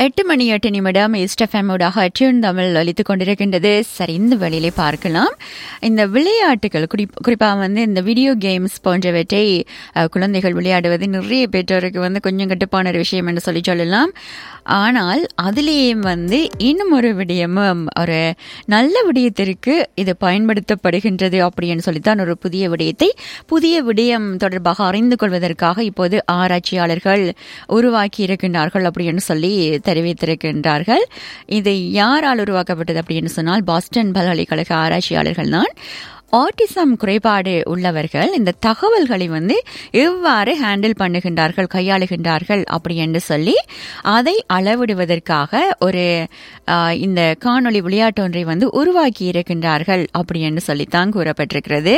எட்டு மணி எட்டு நிமிடம் இஸ்டஃபேமோடாக அற்றியன் தமிழ் அளித்துக் கொண்டிருக்கின்றது சரி இந்த வேளையிலே பார்க்கலாம் இந்த விளையாட்டுகள் குறிப் குறிப்பாக வந்து இந்த வீடியோ கேம்ஸ் போன்றவற்றை அஹ், குழந்தைகள் விளையாடுவது நிறைய பெற்றோருக்கு வந்து கொஞ்சம் கட்டுப்பான ஒரு விஷயம் என்று சொல்லி சொல்லலாம் ஆனால் அதிலேயும் வந்து இன்னும் ஒரு விடயமும் ஒரு நல்ல விடயத்திற்கு இது பயன்படுத்தப்படுகின்றது அப்படின்னு சொல்லித்தான் ஒரு புதிய விடயத்தை புதிய விடயம் தொடர்பாக அறிந்து கொள்வதற்காக இப்போது ஆராய்ச்சியாளர்கள் உருவாக்கி இருக்கின்றார்கள் அப்படின்னு சொல்லி தெரிவித்திருக்கின்றார்கள் இது யாரால் உருவாக்கப்பட்டது அப்படின்னு சொன்னால் பாஸ்டன் பல்கலைக்கழக ஆராய்ச்சியாளர்கள் தான் ஆட்டிசம் குறைபாடு உள்ளவர்கள் இந்த தகவல்களை வந்து எவ்வாறு ஹேண்டில் பண்ணுகின்றார்கள் கையாளுகின்றார்கள் அப்படி என்று சொல்லி அதை அளவிடுவதற்காக ஒரு ஆஹ், இந்த காணொளி விளையாட்டு ஒன்றை வந்து உருவாக்கி இருக்கின்றார்கள் அப்படி என்று சொல்லித்தான் கூறப்பட்டிருக்கிறது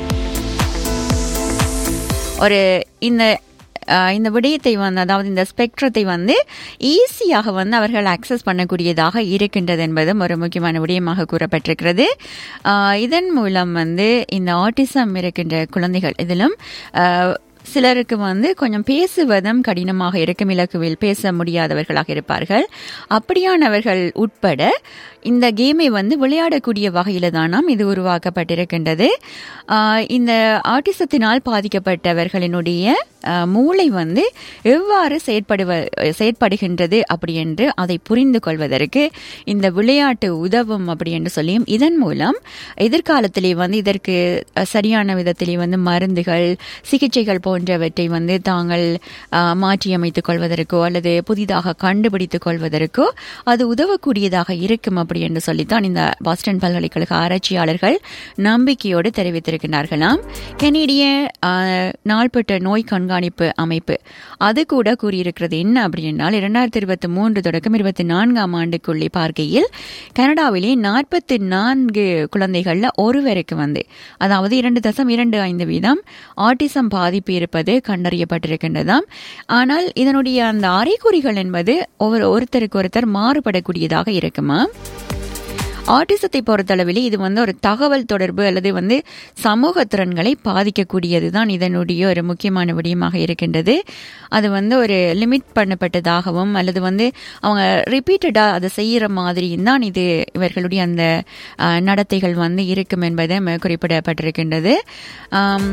ஒரு இந்த அஹ், இந்த விடயத்தை வந்து அதாவது இந்த ஸ்பெக்ட்ரத்தை வந்து ஈஸியாக வந்து அவர்கள் அக்சஸ் பண்ணக்கூடியதாக இருக்கின்றது என்பதும் ஒரு முக்கியமான விடயமாக கூறப்பட்டிருக்கிறது அஹ், இதன் மூலம் வந்து இந்த ஆட்டிசம் இருக்கின்ற குழந்தைகள் இதிலும் அஹ், சிலருக்கு வந்து கொஞ்சம் பேசுவதும் கடினமாக இருக்கும் இலக்குவில் பேச முடியாதவர்களாக இருப்பார்கள் அப்படியானவர்கள் உட்பட இந்த கேமை வந்து விளையாடக்கூடிய வகையில தானாம் இது உருவாக்கப்பட்டிருக்கின்றது ஆஹ் இந்த ஆட்டிசத்தினால் பாதிக்கப்பட்டவர்களினுடைய ஆஹ், மூளை வந்து எவ்வாறு செயற்படுவ செயற்படுகின்றது அப்படி என்று அதை புரிந்து கொள்வதற்கு இந்த விளையாட்டு உதவும் அப்படி என்று சொல்லியும் இதன் மூலம் எதிர்காலத்திலே வந்து இதற்கு அஹ், சரியான விதத்திலே வந்து மருந்துகள் சிகிச்சைகள் போன்றவற்றை வந்து தாங்கள் ஆஹ், மாற்றியமைத்துக் கொள்வதற்கோ அல்லது புதிதாக கண்டுபிடித்துக் கொள்வதற்கோ அது உதவக்கூடியதாக இருக்கும் அப்படி என்று சொல்லித்தான் இந்த பாஸ்டன் பல்கலைக்கழக ஆராய்ச்சியாளர்கள் நம்பிக்கையோடு தெரிவித்திருக்கிறார்களாம் கெனடிய ஆஹ், நாள்பட்ட நோய் கண்காணிப்பு அமைப்பு அது கூட கூறியிருக்கிறது என்ன அப்படின்னால் இரண்டாயிரத்தி இருபத்தி மூன்று தொடக்கம் இருபத்தி நான்காம் ஆண்டுக்குள்ளே பார்க்கையில் கனடாவிலே நாற்பத்தி நான்கு குழந்தைகள்ல ஒருவருக்கு வந்து அதாவது இரண்டு தசம் இரண்டு ஐந்து வீதம் ஆட்டிசம் பாதிப்பு இருப்பது கண்டறியப்பட்டிருக்கின்றதாம் ஆனால் இதனுடைய அந்த அறிகுறிகள் என்பது ஒவ்வொரு ஒருத்தருக்கு ஒருத்தர் மாறுபடக்கூடியதாக இருக்குமா ஆட்டிசத்தை பொறுத்தளவில் இது வந்து ஒரு தகவல் தொடர்பு அல்லது வந்து சமூக திறன்களை பாதிக்கக்கூடியது தான் இதனுடைய ஒரு முக்கியமான விடயமாக இருக்கின்றது அது வந்து ஒரு லிமிட் பண்ணப்பட்டதாகவும் அல்லது வந்து அவங்க ரிப்பீட்டடாக அதை செய்கிற மாதிரியும் தான் இது இவர்களுடைய அந்த அஹ், நடத்தைகள் வந்து இருக்கும் என்பது ம- குறிப்பிடப்பட்டிருக்கின்றது ஆம்,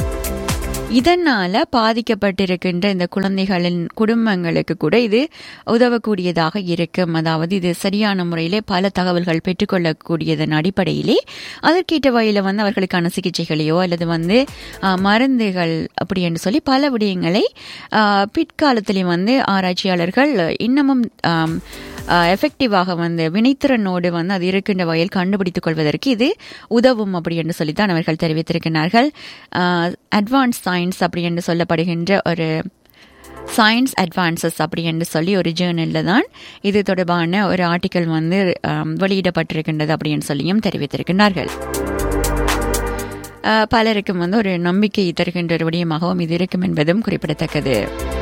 இதனால பாதிக்கப்பட்டிருக்கின்ற இந்த குழந்தைகளின் குடும்பங்களுக்கு கூட இது உதவக்கூடியதாக இருக்கும் அதாவது இது சரியான முறையிலே பல தகவல்கள் பெற்றுக்கொள்ளக்கூடியதன் அடிப்படையிலே அதற்கேற்ற வகையில் வந்து அவர்களுக்கான சிகிச்சைகளையோ அல்லது வந்து ஆ, மருந்துகள் அப்படி என்று சொல்லி பல விடயங்களை ஆ, பிற்காலத்திலே வந்து ஆராய்ச்சியாளர்கள் இன்னமும் ஆம், எஃபெக்டிவாக வந்து வினைத்திறனோடு வந்து அது இருக்கின்ற வகையில் கண்டுபிடித்துக் கொள்வதற்கு இது உதவும் அப்படி என்று சொல்லித்தான் அவர்கள் தெரிவித்திருக்கிறார்கள் அட்வான்ஸ் சயின்ஸ் அப்படி என்று சொல்லப்படுகின்ற ஒரு சயின்ஸ் அட்வான்சஸ் அப்படி என்று சொல்லி ஒரு ஜேர்னலில் தான் இது தொடர்பான ஒரு ஆர்டிக்கல் வந்து ஆம், வெளியிடப்பட்டிருக்கின்றது அப்படின்னு சொல்லியும் தெரிவித்திருக்கிறார்கள் அஹ், பலருக்கும் வந்து ஒரு நம்பிக்கை தருகின்ற ஒரு விடயமாகவும் இது இருக்கும் என்பதும் குறிப்பிடத்தக்கது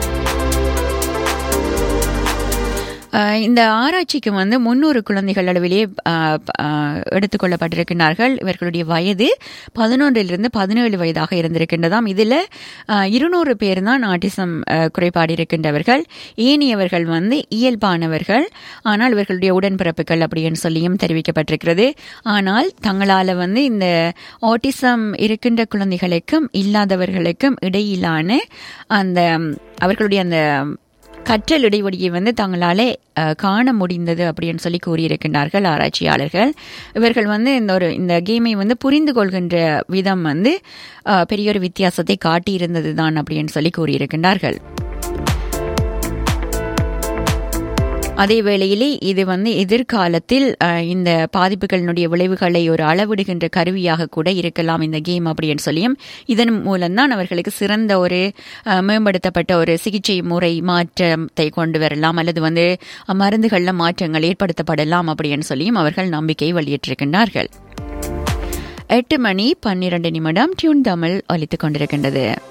அஹ் இந்த ஆராய்ச்சிக்கு வந்து முன்னூறு குழந்தைகள் அளவிலே அஹ், ப- அஹ், எடுத்துக்கொள்ளப்பட்டிருக்கிறார்கள் இவர்களுடைய வயது பதினொன்றிலிருந்து பதினேழு வயதாக இருந்திருக்கின்றதாம் இதில் இருநூறு பேர் தான் ஆட்டிசம் அஹ், குறைபாடு இருக்கின்றவர்கள் ஏனையவர்கள் வந்து இயல்பானவர்கள் ஆனால் இவர்களுடைய உடன்பிறப்புகள் அப்படின்னு சொல்லியும் தெரிவிக்கப்பட்டிருக்கிறது ஆனால் தங்களால் வந்து இந்த ஆட்டிசம் இருக்கின்ற குழந்தைகளுக்கும் இல்லாதவர்களுக்கும் இடையிலான அந்த அவர்களுடைய அந்த கற்றல் இடைவெளியை வந்து தங்களாலே அஹ், காண முடிந்தது அப்படின்னு சொல்லி கூறியிருக்கின்றார்கள் ஆராய்ச்சியாளர்கள் இவர்கள் வந்து இந்த ஒரு இந்த கேமை வந்து புரிந்து கொள்கின்ற விதம் வந்து அஹ், பெரிய ஒரு வித்தியாசத்தை காட்டியிருந்தது தான் அப்படின்னு சொல்லி கூறியிருக்கின்றார்கள் அதே வேளையிலே இது வந்து எதிர்காலத்தில் அஹ், இந்த பாதிப்புகளினுடைய விளைவுகளை ஒரு அளவிடுகின்ற கருவியாக கூட இருக்கலாம் இந்த கேம் அப்படின்னு சொல்லியும் இதன் மூலம்தான் அவர்களுக்கு சிறந்த ஒரு அஹ், மேம்படுத்தப்பட்ட ஒரு சிகிச்சை முறை மாற்றத்தை கொண்டு வரலாம் அல்லது வந்து அஹ், மருந்துகள்ல மாற்றங்கள் ஏற்படுத்தப்படலாம் அப்படின்னு சொல்லியும் அவர்கள் நம்பிக்கை வெளியிட்டிருக்கின்றார்கள் எட்டு மணி பன்னிரண்டு நிமிடம் டியூன் தமிழ் ஒலித்துக் கொண்டிருக்கின்றது